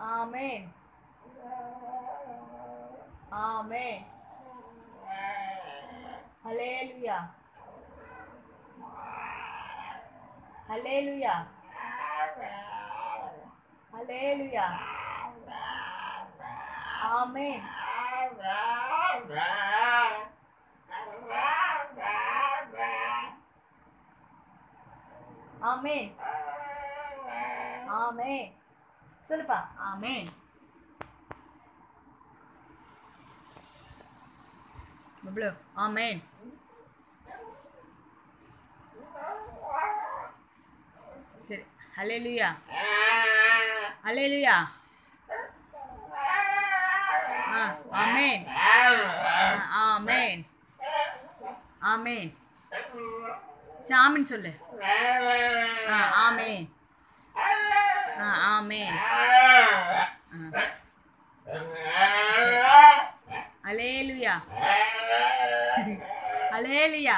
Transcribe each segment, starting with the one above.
ஆமென் ஆமென் ஹalleluya ஹalleluya ஹalleluya ஆமென் ஆமென் ஆமென் சொல்லுப்பா ஆமென் பப்ளு ஆமென் சரி ஹalleluya ஹalleluya ஆ ஆமென் ஆ, ஆமென் ஆமென் சாமின் சொல்லு ஆ ஆமென் ஆ ஆமென் அலேலுயா அலேலுயா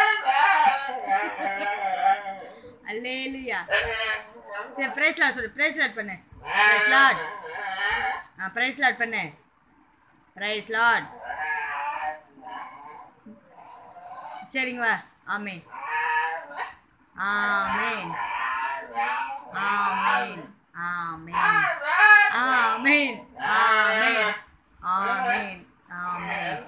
அல்லேலுயா சரி பிரைஸ் லாட் சொல்லு பிரைஸ் லாட் பண்ணு பிரைஸ் லாட் ஆ பிரைஸ் லாட் பண்ணு பிரைஸ் லாட் சரிங்களா ஆமேன் ஆமேன் ஆமேன் ஆமேன் ஆமேன் ஆமேன் ஆமேன் ஆமேன்